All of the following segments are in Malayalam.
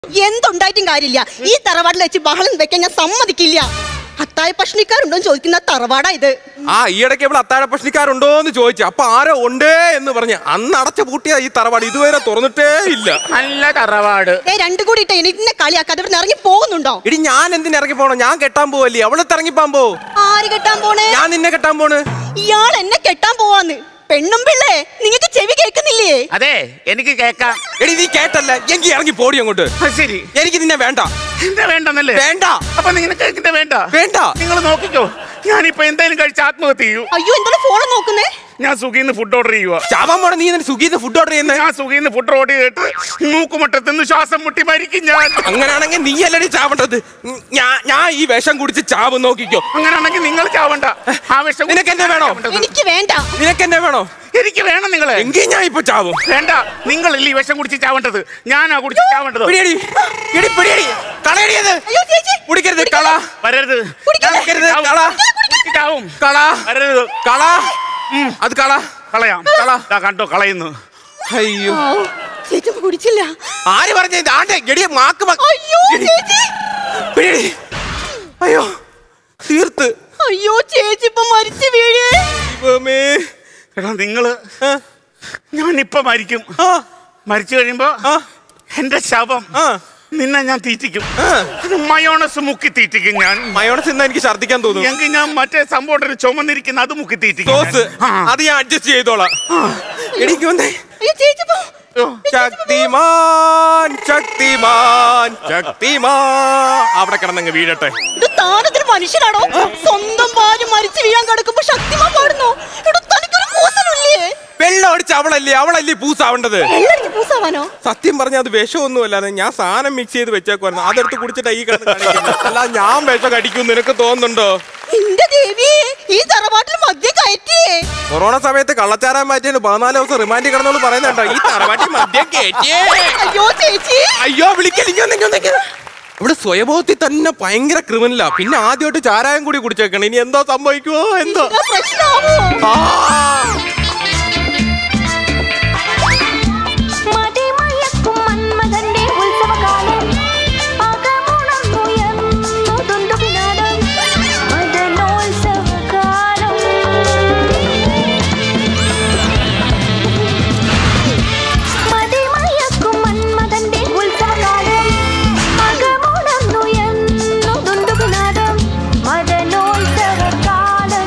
എന്തുണ്ടായിട്ടും കാര്യമില്ല ഈ തറവാട്ടിൽ വെച്ച് ബഹളം വെക്കാൻ ഞാൻ സമ്മതിക്കില്ല അത്തായ പഷ്ണിക്കാരുണ്ടോ എന്ന് ചോദിക്കുന്ന തറവാടാ ഇത് ആ ഈയിടയ്ക്ക് ഇവിടെ അത്താഴ പ്രശ്നക്കാരുണ്ടോ എന്ന് ചോദിച്ചു അപ്പൊ ആരോ ഉണ്ടേ എന്ന് പറഞ്ഞ് അന്ന് അടച്ചു പൂട്ടിയ ഈ തറവാട് ഇതുവരെ തുറന്നിട്ടേ ഇല്ല നല്ല തറവാട് ഏ രണ്ടു കൂടി ഇട്ട് എന്നെ കളിയാക്കാതെ ഇവിടെ ഇറങ്ങി പോകുന്നുണ്ടോ ഇടി ഞാൻ എന്തിനു ഇറങ്ങി പോണോ ഞാൻ കെട്ടാൻ പോവല്ലേ അവളെ ഇറങ്ങിപ്പാൻ പോ ആര് കെട്ടാൻ പോണേ ഞാൻ നിന്നെ കെട്ടാൻ പോണ് ഇയാൾ എന്നെ കെട്ടാൻ പോവാന്ന് പെണ്ണും പിള്ളേ നിങ്ങൾക്ക് ചെവി കേൾക്കുന്നില്ലേ അതെ എനിക്ക് കേക്കാം എടി നീ കേട്ടല്ല എങ്കി ഇറങ്ങി പോടി അങ്ങോട്ട് ആ, ശരി എനിക്ക് നിന്നെ വേണ്ട എന്താ വേണ്ടെന്നല്ലേ വേണ്ട അപ്പൊ നിനക്ക് എന്താ വേണ്ട വേണ്ട നിങ്ങൾ നോക്കിക്കോ ഞാനിപ്പോ എന്തായാലും കഴിച്ച് ആത്മഹത്യ ചെയ്യൂ അയ്യോ എന്താണ് ഫോൺ നോക്കുന്നേ ഞാൻ സുഖിന്ന് ഫുഡ് ഓർഡർ ചെയ്യുക ചാവാൻ പോണ നീ തന്നെ സുഖീന്ന് ഫുഡ് ഓർഡർ ചെയ്യുന്നേ ഞാൻ സുഖിന്ന് ഫുഡ് ഓർഡർ ചെയ്തിട്ട് മൂക്കുമുട്ടത്തുനിന്ന് ശ്വാസം മുട്ടി മരിക്കും ഞാൻ അങ്ങനെയാണെങ്കിൽ നീ അല്ലടി ചാവേണ്ടത് ഉം, ഞാൻ ഞാൻ ഈ വിഷം കുടിച്ച് ചാവ് നോക്കിക്കോ അങ്ങനെയാണെങ്കിൽ നിങ്ങൾ ചാവണ്ട ആവശ്യം നിനക്ക് എന്നെ വേണോ? എനിക്ക് വേണ്ട നിനക്ക് എന്നെ വേണോ എനിക്ക് വേണം നിങ്ങളെ എങ്കിൽ ഞാൻ ഇപ്പൊ ചാവും വേണ്ട നിങ്ങളല്ലേ ഈ വിഷം കുടിച്ച് ചാവേണ്ടത് ഞാനാ കുടിച്ച് ചാവേണ്ടത് പിടിയടി എടി പിടിയടി കളയടിയത് അയ്യോ ചേച്ചി കുടിക്കരുത് കള വരരുത് കുടിക്കരുത്. ഞാൻ കുടിച്ച് ചാവും. കള. കുടിച്ച് ചാവും കള വരരുത് കള അത് കള കളയാം കള. ദാ കണ്ടോ കളയുന്നു അയ്യോ ആ, ചേച്ചി ഒന്നും കുടിച്ചില്ല ആര് പറഞ്ഞ ആണ്ടെ എടി മാക്ക് മ- അയ്യോ എടി, ചേച്ചി പിടിയെടി. അയ്യോ തീർത്ത് അയ്യോ ചേച്ചി ഇപ്പൊ മരിച്ചു വീഴേ ദൈവമേ. എടാ നിങ്ങള് ആ, ഞാനിപ്പൊ മരിക്കും ആ, മരിച്ചു കഴിയുമ്പോ ആ, എന്റെ ശവം ആ. നിന്നെ ഞാൻ തീറ്റിക്കും ആ. അത് മയോണസ് മുക്കി തീറ്റിക്കും ഞാൻ മയോണസ് ഇന്ന് എനിക്ക് ഛർദ്ദിക്കാൻ തോന്നുന്നു എങ്കിൽ ഞാൻ മറ്റേ സംഭവം ഉണ്ടല്ലോ, ചുമന്നിരിക്കുന്ന അത് മുക്കി തീറ്റിക്കും സോസ് ഞാൻ. ആ. അത് ഞാൻ അഡ്ജസ്റ്റ് ചെയ്തോളാം എനിക്ക് വന്നേ അയ്യോ ചേച്ചി ഇപ്പൊ ഓ, ശക്തിമാൻ ശക്തിമാൻ ശക്തിമാൻ അവിടെ കിടന്നങ്ങ് വീഴട്ടെ ഇത് താനതൊരു മനുഷ്യനാണോ സ്വന്തം ഭാര്യ മരിച്ചു വീഴാൻ കിടക്കുമ്പോ ശക്തിമാൻ പാടുന്നു ഇവിടെ തനിക്കൊരു കൂസലില്ലേ വെള്ളം അടിച്ച് അവളല്ലേ അവളല്ലേ പൂസാവേണ്ടത് വെള്ളടിച്ച് പൂസാവാനോ സത്യം പറഞ്ഞ അത് വിഷമൊന്നും അല്ലാതെ ഞാൻ സാധനം മിക്സ് ചെയ്ത് വെച്ചേക്കുവായിരുന്നു അതെടുത്ത് കുടിച്ചിട്ട് ഈ കിടന്ന് കാണിക്കുന്നത് അല്ല ഞാൻ വിഷം കടിക്കും നിനക്ക് തോന്നുന്നുണ്ടോ എന്റെ ദേവി ഈ തറവാട്ടിൽ മദ്യം കയറ്റിയേ കൊറോണ സമയത്ത് കള്ളച്ചാരാൻ മാറ്റിയാണ് പതിനാല് ദിവസം റിമാൻഡിൽ കിടന്നോളൂ പറയുന്നുണ്ടോ ഈ തറവാട്ടി മദ്യം കേറ്റിയേ അയ്യോ ചേച്ചി അയ്യോ വിളിക്കലിങ്ങോ ഇവിടെ സ്വയബോധത്തിൽ തന്നെ ഭയങ്കര ക്രിമിനലാ പിന്നെ ആദ്യമായിട്ട് ചാരായം കൂടി കുടിച്ചേക്കണം ഇനി എന്തോ സംഭവിക്കുമോ എന്തോ ഇതാ പ്രശ്നാവോ ആ മതിമയക്കും മന്മഥന്റെ ഉത്സവകാലം അകമുണർന്നുയർന്നു തുണ്ടുപിനാദം മദനോത്സവകാലം മതിമയക്കും മന്മഥന്റെ ഉത്സവകാലം അകമുണർന്നുയർന്നു തുണ്ടുപിനാദം മദനോത്സവകാലം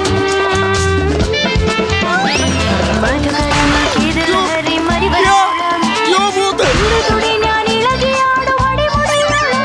മധുകരമഹിതലഹരി മരിവരം അയ്യോ, മൂത്ത്. തുടി ഞാൻ ഇളകിയാടും അടിമുടിയിലും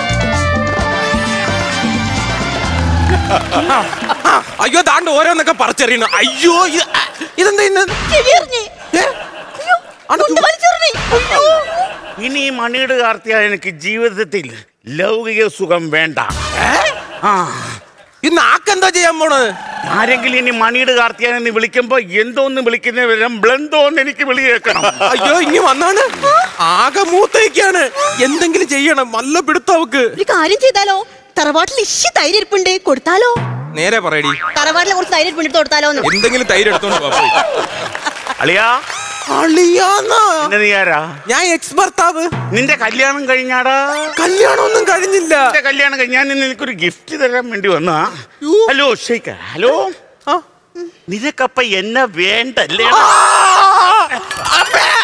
അയ്യോ താണ്ട് ഓരോന്നൊക്കെ പറിച്ചെറിയണം അയ്യോ ഇത് ആ, ഇതെന്താ ഇന്ന് ചെവി എറിഞ്ഞ്. ഏ? അയ്യോ, ആണ് കൊണ്ട് വലിച്ചെറിഞ്ഞ്. അയ്യോ. ഇനി ഈ മണിയുടെ കാർത്തിയ എനിക്ക് ജീവിതത്തിൽ ലൗകിക സുഖം വേണ്ട ആ ഈ നാക്കെന്താ ചെയ്യാൻ പോണ് ആരെങ്കിലും ഇനി മണിയുടെ കാർത്തിയാനെന്ന് വിളിക്കുമ്പോ എന്തോന്ന് വിളിക്കുന്ന വിവരം ബ്ലന്തോന്ന് എനിക്ക് വിളി കേൾക്കണം അയ്യോ ഇനി വന്നാണ് ആകെ മൂത്തേക്കാണ് എന്തെങ്കിലും ചെയ്യണം നല്ല പിടുത്തം അവക്ക് ഒരു കാര്യം ചെയ്താലോ തറവാട്ടിൽ ഇശി തൈര് ഇരിപ്പുണ്ട് കൊടുത്താലോ നേരെ പറയടി തറവാട്ടിലെ കുറച്ച് തൈര് ഇരിപ്പുണ്ട് എടുത്ത് കൊടുത്താലോ എന്തെങ്കിലും തൈര് എടുത്തോണ്ട് വാ, പോയി. അളിയാ അളിയാന്നാ എന്നെ നീ ആരാ ഞാൻ എക്സ് ഭർത്താവ് നിന്റെ കല്യാണം കഴിഞ്ഞാടാ കല്യാണം ഒന്നും കഴിഞ്ഞില്ല നിന്റെ കല്യാണം കഴിഞ്ഞ് ഞാൻ ഇന്ന് നിനക്കൊരു ഗിഫ്റ്റ് തരാൻ വേണ്ടി വന്നാ യ്യോ. ഹലോ ഷെയ്ക്ക ഹലോ ആ. നിനക്കപ്പ എന്നെ വേണ്ടല്ലേ ആ, അമ്മേ!